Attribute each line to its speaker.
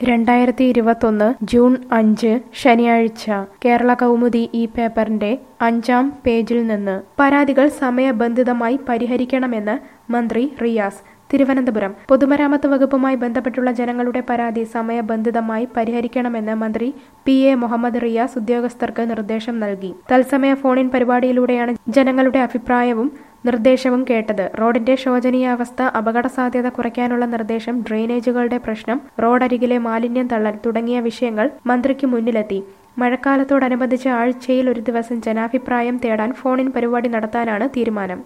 Speaker 1: രണ്ടായിരത്തി ഇരുപത്തൊന്ന് ജൂൺ അഞ്ച് ശനിയാഴ്ച കേരള കൗമുദി ഈ പേപ്പറിന്റെ അഞ്ചാം പേജിൽ നിന്ന് പരാതികൾ സമയബന്ധിതമായി പരിഹരിക്കണമെന്ന് മന്ത്രി റിയാസ് തിരുവനന്തപുരം പൊതുമരാമത്ത് വകുപ്പുമായി ബന്ധപ്പെട്ടുള്ള ജനങ്ങളുടെ പരാതി സമയബന്ധിതമായി പരിഹരിക്കണമെന്ന് മന്ത്രി പി എ മുഹമ്മദ് റിയാസ് ഉദ്യോഗസ്ഥർക്ക് നിർദ്ദേശം നൽകി തത്സമയ ഫോണിൻ പരിപാടിയിലൂടെയാണ് ജനങ്ങളുടെ അഭിപ്രായവും നിർദ്ദേശവും കേട്ടത് റോഡിന്റെ ശോചനീയാവസ്ഥ അപകട സാധ്യത കുറയ്ക്കാനുള്ള നിർദ്ദേശം ഡ്രെയിനേജുകളുടെ പ്രശ്നം റോഡരികിലെ മാലിന്യം തള്ളൽ തുടങ്ങിയ വിഷയങ്ങൾ മന്ത്രിക്ക് മുന്നിലെത്തി മഴക്കാലത്തോടനുബന്ധിച്ച് ആഴ്ചയിൽ ഒരു ദിവസം ജനാഭിപ്രായം തേടാൻ ഫോണിൻ പരിപാടി നടത്താനാണ് തീരുമാനം